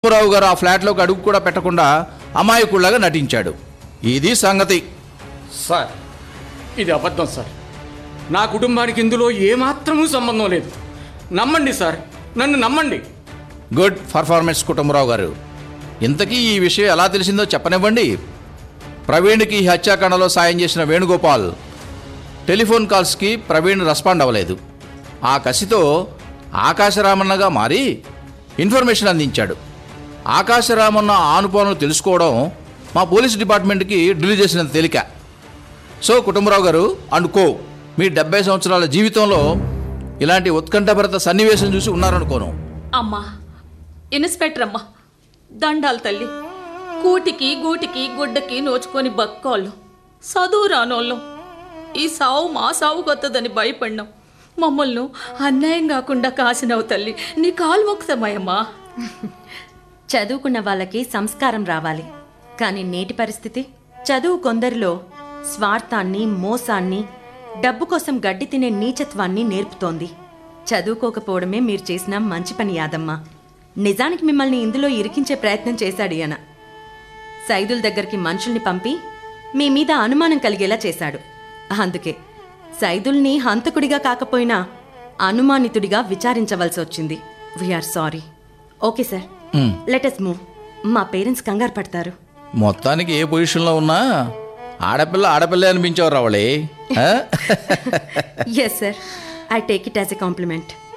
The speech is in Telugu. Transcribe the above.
కుటుంబరావు గారు ఆ ఫ్లాట్లోకి అడుగు కూడా పెట్టకుండా అమాయకుళ్లాగా నటించాడు ఇది సంగతి సార్ ఇది అబద్ధం సార్ నా కుటుంబానికి ఇందులో ఏమాత్రమూ సంబంధం లేదు నమ్మండి సార్ నన్ను నమ్మండి గుడ్ పర్ఫార్మెన్స్ కుటుంబరావు గారు ఇంతకీ ఈ విషయం ఎలా తెలిసిందో చెప్పనివ్వండి ప్రవీణ్కి ఈ హత్యాకాండలో సాయం చేసిన వేణుగోపాల్ టెలిఫోన్ కాల్స్కి ప్రవీణ్ రెస్పాండ్ అవ్వలేదు ఆ కసితో ఆకాశరామన్నగా మారి ఇన్ఫర్మేషన్ అందించాడు ఆకాశరామన్న ఆనుపాను తెలుసుకోవడం మా పోలీస్ డిపార్ట్మెంట్కి ఢిల్లీ చేసినంత తేలిక సో కుటుంబరావు గారు అండ్ కో మీ డెబ్బై సంవత్సరాల జీవితంలో ఇలాంటి ఉత్కంఠభరిత సన్నివేశం చూసి ఉన్నారనుకోను అమ్మా ఇన్స్పెక్టర్ అమ్మా దండాలు తల్లి కూటికి గూటికి గుడ్డకి నోచుకొని బక్కోళ్ళు చదువు రానోళ్ళం ఈ సావు మా సావు కొత్తదని భయపడినాం మమ్మల్ని అన్యాయం కాకుండా కాసినవు తల్లి నీ కాలు మొక్కుతామయ్యమ్మా చదువుకున్న వాళ్ళకి సంస్కారం రావాలి కానీ నేటి పరిస్థితి చదువు కొందరిలో స్వార్థాన్ని మోసాన్ని డబ్బు కోసం గడ్డి తినే నీచత్వాన్ని నేర్పుతోంది చదువుకోకపోవడమే మీరు చేసిన మంచి పని యాదమ్మ నిజానికి మిమ్మల్ని ఇందులో ఇరికించే ప్రయత్నం చేశాడు ఈయన సైదుల దగ్గరికి మనుషుల్ని పంపి మీ మీద అనుమానం కలిగేలా చేశాడు అందుకే సైదుల్ని హంతకుడిగా కాకపోయినా అనుమానితుడిగా విచారించవలసి వచ్చింది we're sorry okay sir let us move మా పేరెంట్స్ కంగారు పడతారు మొత్తానికి ఏ పొజిషన్లో ఉన్నా ఆడపిల్ల ఆడపిల్ల అనిపించావు రావళి ఆ? Yes sir I take it as a complement